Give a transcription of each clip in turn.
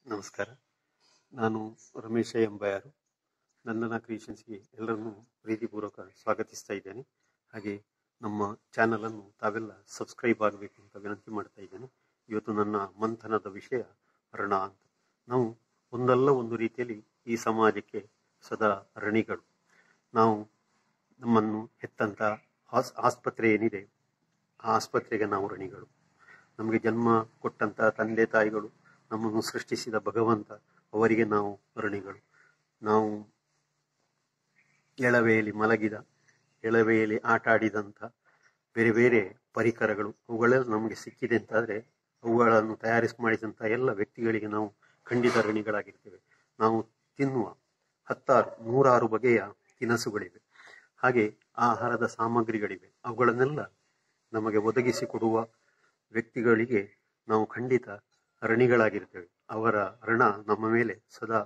ನಮಸ್ಕಾರ ನಾನು ರಮೇಶ ಎಂಬಯಾರು ನಂದನ ಕ್ರಿಯೇಷನ್ಸ್ಗೆ ಎಲ್ಲರನ್ನೂ ಪ್ರೀತಿಪೂರ್ವಕ ಸ್ವಾಗತಿಸ್ತಾ ಇದ್ದೇನೆ ಹಾಗೆ ನಮ್ಮ ಚಾನಲನ್ನು ತಾವೆಲ್ಲ ಸಬ್ಸ್ಕ್ರೈಬ್ ಆಗಬೇಕು ಅಂತ ವಿನಂತಿ ಮಾಡ್ತಾ ಇದ್ದೇನೆ ಇವತ್ತು ನನ್ನ ಮಂಥನದ ವಿಷಯ ರಣ ಅಂತ ನಾವು ಒಂದಲ್ಲ ಒಂದು ರೀತಿಯಲ್ಲಿ ಈ ಸಮಾಜಕ್ಕೆ ಸದಾ ಋಣಿಗಳು ನಾವು ನಮ್ಮನ್ನು ಹೆತ್ತಂತ ಹಾಸ್ ಆಸ್ಪತ್ರೆ ಏನಿದೆ ಆ ಆಸ್ಪತ್ರೆಗೆ ನಾವು ಋಣಿಗಳು ನಮಗೆ ಜನ್ಮ ಕೊಟ್ಟಂತ ತಂದೆ ತಾಯಿಗಳು ನಮ್ಮನ್ನು ಸೃಷ್ಟಿಸಿದ ಭಗವಂತ ಅವರಿಗೆ ನಾವು ಋಣಿಗಳು ನಾವು ಎಳವೆಯಲ್ಲಿ ಮಲಗಿದ ಎಳವೆಯಲ್ಲಿ ಆಟ ಆಡಿದಂಥ ಬೇರೆ ಬೇರೆ ಪರಿಕರಗಳು ಅವುಗಳೆಲ್ಲ ನಮಗೆ ಸಿಕ್ಕಿದೆ ಅಂತಾದರೆ ಅವುಗಳನ್ನು ತಯಾರಿಸಿ ಮಾಡಿದಂಥ ಎಲ್ಲ ವ್ಯಕ್ತಿಗಳಿಗೆ ನಾವು ಖಂಡಿತ ಋಣಿಗಳಾಗಿರ್ತೇವೆ ನಾವು ತಿನ್ನುವ ಹತ್ತಾರು ನೂರಾರು ಬಗೆಯ ತಿನಸುಗಳಿವೆ ಹಾಗೆ ಆಹಾರದ ಸಾಮಗ್ರಿಗಳಿವೆ ಅವುಗಳನ್ನೆಲ್ಲ ನಮಗೆ ಒದಗಿಸಿಕೊಡುವ ವ್ಯಕ್ತಿಗಳಿಗೆ ನಾವು ಖಂಡಿತ ಋಣಿಗಳಾಗಿರ್ತೇವೆ ಅವರ ಋಣ ನಮ್ಮ ಮೇಲೆ ಸದಾ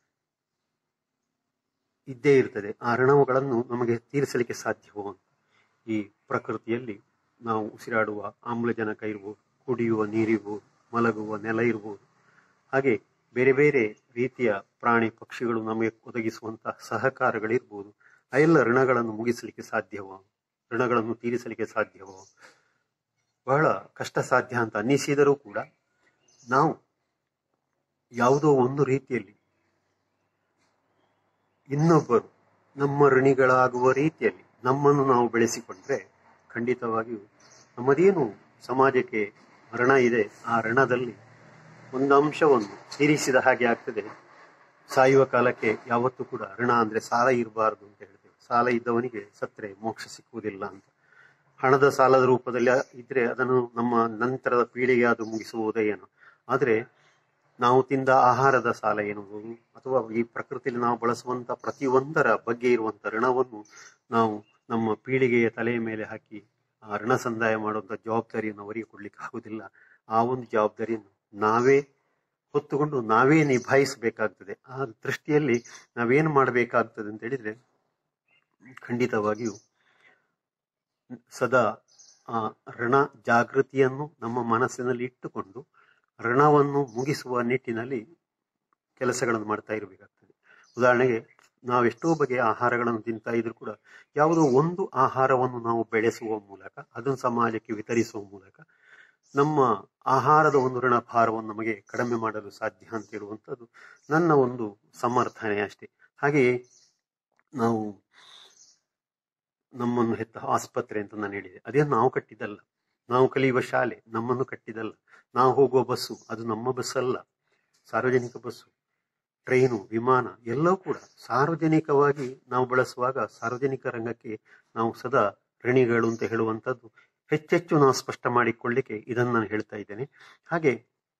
ಇದ್ದೇ ಇರ್ತದೆ ಆ ಋಣಗಳನ್ನು ನಮಗೆ ತೀರಿಸಲಿಕ್ಕೆ ಸಾಧ್ಯವೋ ಅಂತ ಈ ಪ್ರಕೃತಿಯಲ್ಲಿ ನಾವು ಉಸಿರಾಡುವ ಆಮ್ಲಜನಕ ಇರ್ಬೋದು ಕುಡಿಯುವ ನೀರಿರ್ಬೋದು ಮಲಗುವ ನೆಲ ಇರ್ಬೋದು ಹಾಗೆ ಬೇರೆ ಬೇರೆ ರೀತಿಯ ಪ್ರಾಣಿ ಪಕ್ಷಿಗಳು ನಮಗೆ ಒದಗಿಸುವಂತಹ ಸಹಕಾರಗಳಿರ್ಬೋದು ಆ ಎಲ್ಲ ಋಣಗಳನ್ನು ಮುಗಿಸಲಿಕ್ಕೆ ಸಾಧ್ಯವೋ ಋಣಗಳನ್ನು ತೀರಿಸಲಿಕ್ಕೆ ಸಾಧ್ಯವೋ ಬಹಳ ಕಷ್ಟ ಸಾಧ್ಯ ಅಂತ ಅನ್ನಿಸಿದರೂ ಕೂಡ ನಾವು ಯಾವುದೋ ಒಂದು ರೀತಿಯಲ್ಲಿ ಇನ್ನೊಬ್ಬರು ನಮ್ಮ ಋಣಿಗಳಾಗುವ ರೀತಿಯಲ್ಲಿ ನಮ್ಮನ್ನು ನಾವು ಬೆಳೆಸಿಕೊಂಡ್ರೆ ಖಂಡಿತವಾಗಿಯೂ ನಮ್ಮದೇನು ಸಮಾಜಕ್ಕೆ ಋಣ ಇದೆ ಆ ಋಣದಲ್ಲಿ ಒಂದು ಅಂಶವನ್ನು ತೀರಿಸಿದ ಹಾಗೆ ಆಗ್ತದೆ ಸಾಯುವ ಕಾಲಕ್ಕೆ ಯಾವತ್ತೂ ಕೂಡ ಋಣ ಅಂದ್ರೆ ಸಾಲ ಇರಬಾರದು ಅಂತ ಹೇಳ್ತೇವೆ ಸಾಲ ಇದ್ದವನಿಗೆ ಸತ್ರೆ ಮೋಕ್ಷ ಸಿಕ್ಕುವುದಿಲ್ಲ ಅಂತ ಹಣದ ಸಾಲದ ರೂಪದಲ್ಲಿ ಇದ್ರೆ ಅದನ್ನು ನಮ್ಮ ನಂತರದ ಪೀಳಿಗೆ ಅದು ಮುಗಿಸುವುದೇ ಏನೋ ಆದರೆ ನಾವು ತಿಂದ ಆಹಾರದ ಸಾಲ ಎನ್ನುವುದು ಅಥವಾ ಈ ಪ್ರಕೃತಿಯಲ್ಲಿ ನಾವು ಬಳಸುವಂತ ಪ್ರತಿಯೊಂದರ ಬಗ್ಗೆ ಇರುವಂತ ಋಣವನ್ನು ನಾವು ನಮ್ಮ ಪೀಳಿಗೆಯ ತಲೆಯ ಮೇಲೆ ಹಾಕಿ ಆ ಋಣ ಸಂದಾಯ ಮಾಡುವಂತ ಜವಾಬ್ದಾರಿಯನ್ನು ಅವರಿಗೆ ಕೊಡ್ಲಿಕ್ಕೆ ಆಗುದಿಲ್ಲ ಆ ಒಂದು ಜವಾಬ್ದಾರಿಯನ್ನು ನಾವೇ ಹೊತ್ತುಕೊಂಡು ನಾವೇ ನಿಭಾಯಿಸಬೇಕಾಗ್ತದೆ ಆ ದೃಷ್ಟಿಯಲ್ಲಿ ನಾವೇನು ಮಾಡಬೇಕಾಗ್ತದೆ ಅಂತ ಹೇಳಿದ್ರೆ ಖಂಡಿತವಾಗಿಯೂ ಸದಾ ಆ ಋಣ ಜಾಗೃತಿಯನ್ನು ನಮ್ಮ ಮನಸ್ಸಿನಲ್ಲಿ ಇಟ್ಟುಕೊಂಡು ಋಣವನ್ನು ಮುಗಿಸುವ ನಿಟ್ಟಿನಲ್ಲಿ ಕೆಲಸಗಳನ್ನು ಮಾಡ್ತಾ ಇರಬೇಕಾಗ್ತದೆ ಉದಾಹರಣೆಗೆ ನಾವೆಷ್ಟೋ ಬಗೆಯ ಆಹಾರಗಳನ್ನು ತಿಂತಾ ಇದ್ರು ಕೂಡ ಯಾವುದೋ ಒಂದು ಆಹಾರವನ್ನು ನಾವು ಬೆಳೆಸುವ ಮೂಲಕ ಅದನ್ನು ಸಮಾಜಕ್ಕೆ ವಿತರಿಸುವ ಮೂಲಕ ನಮ್ಮ ಆಹಾರದ ಒಂದು ಋಣ ಭಾರವನ್ನು ನಮಗೆ ಕಡಿಮೆ ಮಾಡಲು ಸಾಧ್ಯ ಅಂತ ಹೇಳುವಂಥದ್ದು ನನ್ನ ಒಂದು ಸಮರ್ಥನೆ ಅಷ್ಟೇ ಹಾಗೆಯೇ ನಾವು ನಮ್ಮನ್ನು ಹೆತ್ತ ಆಸ್ಪತ್ರೆ ಅಂತ ನಾನು ಹೇಳಿದೆ ಅದೇನು ನಾವು ಕಟ್ಟಿದ್ದಲ್ಲ ನಾವು ಕಲಿಯುವ ಶಾಲೆ ನಮ್ಮನ್ನು ಕಟ್ಟಿದಲ್ಲ ನಾವು ಹೋಗುವ ಬಸ್ಸು ಅದು ನಮ್ಮ ಬಸ್ ಅಲ್ಲ ಸಾರ್ವಜನಿಕ ಬಸ್ಸು ಟ್ರೈನು ವಿಮಾನ ಎಲ್ಲವೂ ಕೂಡ ಸಾರ್ವಜನಿಕವಾಗಿ ನಾವು ಬಳಸುವಾಗ ಸಾರ್ವಜನಿಕ ರಂಗಕ್ಕೆ ನಾವು ಸದಾ ಋಣಿಗಳು ಅಂತ ಹೇಳುವಂಥದ್ದು ಹೆಚ್ಚೆಚ್ಚು ನಾವು ಸ್ಪಷ್ಟ ಮಾಡಿಕೊಳ್ಳಿಕ್ಕೆ ಇದನ್ನು ನಾನು ಹೇಳ್ತಾ ಇದ್ದೇನೆ ಹಾಗೆ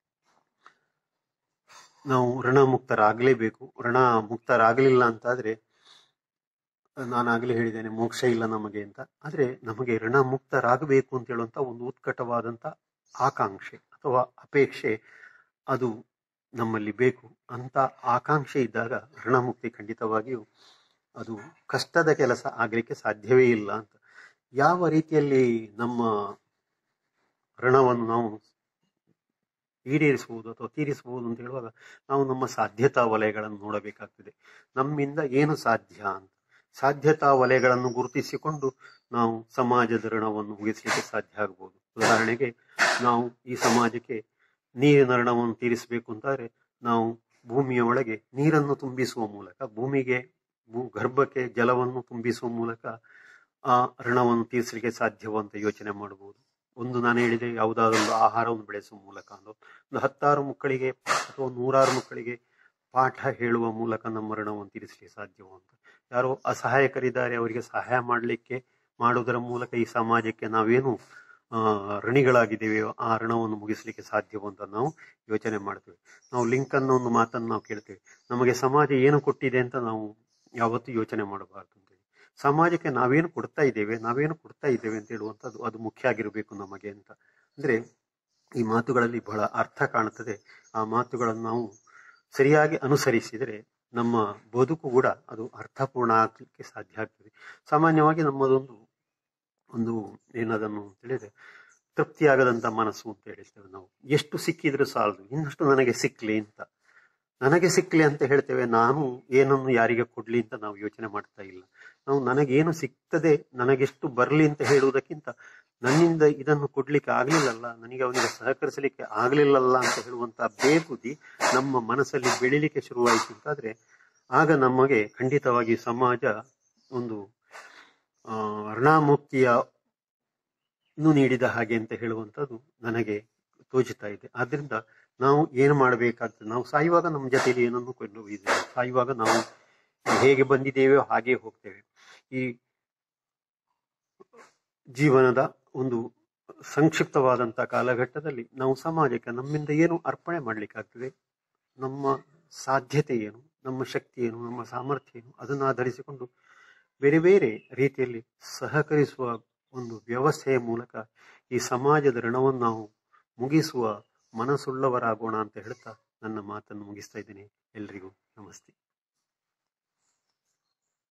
ನಾವು ಋಣ ಮುಕ್ತರಾಗಲೇಬೇಕು ಋಣ ಮುಕ್ತರಾಗಲಿಲ್ಲ ಅಂತಾದ್ರೆ ನಾನಾಗಲೇ ಹೇಳಿದ್ದೇನೆ ಮೋಕ್ಷ ಇಲ್ಲ ನಮಗೆ ಅಂತ ಆದ್ರೆ ನಮಗೆ ಋಣ ಮುಕ್ತರಾಗಬೇಕು ಅಂತ ಹೇಳುವಂತ ಒಂದು ಉತ್ಕಟವಾದಂತ ಆಕಾಂಕ್ಷೆ ಅಥವಾ ಅಪೇಕ್ಷೆ ಅದು ನಮ್ಮಲ್ಲಿ ಬೇಕು ಅಂತ ಆಕಾಂಕ್ಷೆ ಇದ್ದಾಗ ಋಣಮುಕ್ತಿ ಖಂಡಿತವಾಗಿಯೂ ಅದು ಕಷ್ಟದ ಕೆಲಸ ಆಗಲಿಕ್ಕೆ ಸಾಧ್ಯವೇ ಇಲ್ಲ ಅಂತ ಯಾವ ರೀತಿಯಲ್ಲಿ ನಮ್ಮ ಋಣವನ್ನು ನಾವು ಈಡೇರಿಸುವುದು ಅಥವಾ ತೀರಿಸಬಹುದು ಅಂತ ಹೇಳುವಾಗ ನಾವು ನಮ್ಮ ಸಾಧ್ಯತಾ ವಲಯಗಳನ್ನು ನೋಡಬೇಕಾಗ್ತದೆ ನಮ್ಮಿಂದ ಏನು ಸಾಧ್ಯ ಅಂತ ಸಾಧ್ಯತಾ ವಲಯಗಳನ್ನು ಗುರುತಿಸಿಕೊಂಡು ನಾವು ಸಮಾಜದ ಋಣವನ್ನು ಮುಗಿಸಲಿಕ್ಕೆ ಸಾಧ್ಯ ಆಗಬಹುದು ಉದಾಹರಣೆಗೆ ನಾವು ಈ ಸಮಾಜಕ್ಕೆ ನೀರಿನ ಋಣವನ್ನು ತೀರಿಸಬೇಕು ಅಂತಾದ್ರೆ ನಾವು ಭೂಮಿಯ ಒಳಗೆ ನೀರನ್ನು ತುಂಬಿಸುವ ಮೂಲಕ ಭೂಮಿಗೆ ಭೂ ಗರ್ಭಕ್ಕೆ ಜಲವನ್ನು ತುಂಬಿಸುವ ಮೂಲಕ ಆ ಋಣವನ್ನು ತೀರಿಸಲಿಕ್ಕೆ ಸಾಧ್ಯವಂತ ಯೋಚನೆ ಮಾಡಬಹುದು ಒಂದು ನಾನು ಹೇಳಿದೆ ಯಾವುದಾದೊಂದು ಆಹಾರವನ್ನು ಬೆಳೆಸುವ ಮೂಲಕ ಒಂದು ಒಂದು ಹತ್ತಾರು ಮಕ್ಕಳಿಗೆ ಅಥವಾ ನೂರಾರು ಮಕ್ಕಳಿಗೆ ಪಾಠ ಹೇಳುವ ಮೂಲಕ ನಮ್ಮ ಋಣವನ್ನು ತೀರಿಸಲಿಕ್ಕೆ ಸಾಧ್ಯವೋ ಅಂತ ಯಾರೋ ಅಸಹಾಯಕರಿದ್ದಾರೆ ಅವರಿಗೆ ಸಹಾಯ ಮಾಡಲಿಕ್ಕೆ ಮಾಡುವುದರ ಮೂಲಕ ಈ ಸಮಾಜಕ್ಕೆ ನಾವೇನು ಋಣಿಗಳಾಗಿದ್ದೇವೆಯೋ ಆ ಋಣವನ್ನು ಮುಗಿಸಲಿಕ್ಕೆ ಸಾಧ್ಯವೋ ಅಂತ ನಾವು ಯೋಚನೆ ಮಾಡ್ತೇವೆ ನಾವು ಲಿಂಕ್ ಅನ್ನೋ ಒಂದು ಮಾತನ್ನು ನಾವು ಕೇಳ್ತೇವೆ ನಮಗೆ ಸಮಾಜ ಏನು ಕೊಟ್ಟಿದೆ ಅಂತ ನಾವು ಯಾವತ್ತೂ ಯೋಚನೆ ಮಾಡಬಾರ್ದು ಅಂತೇಳಿ ಸಮಾಜಕ್ಕೆ ನಾವೇನು ಕೊಡ್ತಾ ಇದ್ದೇವೆ ನಾವೇನು ಕೊಡ್ತಾ ಇದ್ದೇವೆ ಅಂತ ಹೇಳುವಂಥದ್ದು ಅದು ಮುಖ್ಯ ಆಗಿರಬೇಕು ನಮಗೆ ಅಂತ ಅಂದ್ರೆ ಈ ಮಾತುಗಳಲ್ಲಿ ಬಹಳ ಅರ್ಥ ಕಾಣುತ್ತದೆ ಆ ಮಾತುಗಳನ್ನು ನಾವು ಸರಿಯಾಗಿ ಅನುಸರಿಸಿದರೆ ನಮ್ಮ ಬದುಕು ಕೂಡ ಅದು ಅರ್ಥಪೂರ್ಣ ಆಗಲಿಕ್ಕೆ ಸಾಧ್ಯ ಆಗ್ತದೆ ಸಾಮಾನ್ಯವಾಗಿ ನಮ್ಮದೊಂದು ಒಂದು ಏನದನ್ನು ಹೇಳಿದ್ರೆ ತೃಪ್ತಿಯಾಗದಂತ ಮನಸ್ಸು ಅಂತ ಹೇಳ್ತೇವೆ ನಾವು ಎಷ್ಟು ಸಿಕ್ಕಿದ್ರು ಸಾಲದು ಇನ್ನಷ್ಟು ನನಗೆ ಸಿಕ್ಲಿ ಅಂತ ನನಗೆ ಸಿಕ್ಲಿ ಅಂತ ಹೇಳ್ತೇವೆ ನಾನು ಏನನ್ನು ಯಾರಿಗೆ ಕೊಡ್ಲಿ ಅಂತ ನಾವು ಯೋಚನೆ ಮಾಡ್ತಾ ಇಲ್ಲ ನಾವು ನನಗೇನು ಸಿಗ್ತದೆ ನನಗೆಷ್ಟು ಬರಲಿ ಅಂತ ಹೇಳುವುದಕ್ಕಿಂತ ನನ್ನಿಂದ ಇದನ್ನು ಕೊಡ್ಲಿಕ್ಕೆ ಆಗ್ಲಿಲ್ಲಲ್ಲ ನನಗೆ ಅವನಿಗೆ ಸಹಕರಿಸಲಿಕ್ಕೆ ಆಗ್ಲಿಲ್ಲಲ್ಲ ಅಂತ ಹೇಳುವಂತ ಬೇಗುದಿ ನಮ್ಮ ಮನಸ್ಸಲ್ಲಿ ಬೆಳಿಲಿಕ್ಕೆ ಶುರುವಾಯಿತು ಅಂತಾದ್ರೆ ಆಗ ನಮಗೆ ಖಂಡಿತವಾಗಿ ಸಮಾಜ ಒಂದು ಆ, ಋಣಮುಕ್ತಿಯ ಇನ್ನು ನೀಡಿದ ಹಾಗೆ ಅಂತ ಹೇಳುವಂಥದ್ದು ನನಗೆ ತೋಚುತ್ತಾ ಇದೆ ಆದ್ರಿಂದ ನಾವು ಏನು ಮಾಡಬೇಕಾಗ್ತದೆ ನಾವು ಸಾಯುವಾಗ ನಮ್ಮ ಜೊತೆಯಲ್ಲಿ ಏನನ್ನು ಕೊಂಡು ಹೋಗಿದ್ದೇವೆ ಸಾಯುವಾಗ ನಾವು ಹೇಗೆ ಬಂದಿದ್ದೇವೆಯೋ ಹಾಗೆ ಹೋಗ್ತೇವೆ ಈ ಜೀವನದ ಒಂದು ಸಂಕ್ಷಿಪ್ತವಾದಂತಹ ಕಾಲಘಟ್ಟದಲ್ಲಿ ನಾವು ಸಮಾಜಕ್ಕೆ ನಮ್ಮಿಂದ ಏನು ಅರ್ಪಣೆ ಮಾಡ್ಲಿಕ್ಕಾಗ್ತದೆ ನಮ್ಮ ಸಾಧ್ಯತೆ ಏನು ನಮ್ಮ ಶಕ್ತಿ ಏನು ನಮ್ಮ ಸಾಮರ್ಥ್ಯ ಏನು ಅದನ್ನು ಆಧರಿಸಿಕೊಂಡು ಬೇರೆ ಬೇರೆ ರೀತಿಯಲ್ಲಿ ಸಹಕರಿಸುವ ಒಂದು ವ್ಯವಸ್ಥೆಯ ಮೂಲಕ ಈ ಸಮಾಜದ ಋಣವನ್ನು ನಾವು ಮುಗಿಸುವ ಮನಸ್ಸುಳ್ಳವರಾಗೋಣ ಅಂತ ಹೇಳ್ತಾ ನನ್ನ ಮಾತನ್ನು ಮುಗಿಸ್ತಾ ಇದ್ದೀನಿ ಎಲ್ರಿಗೂ ನಮಸ್ತೆ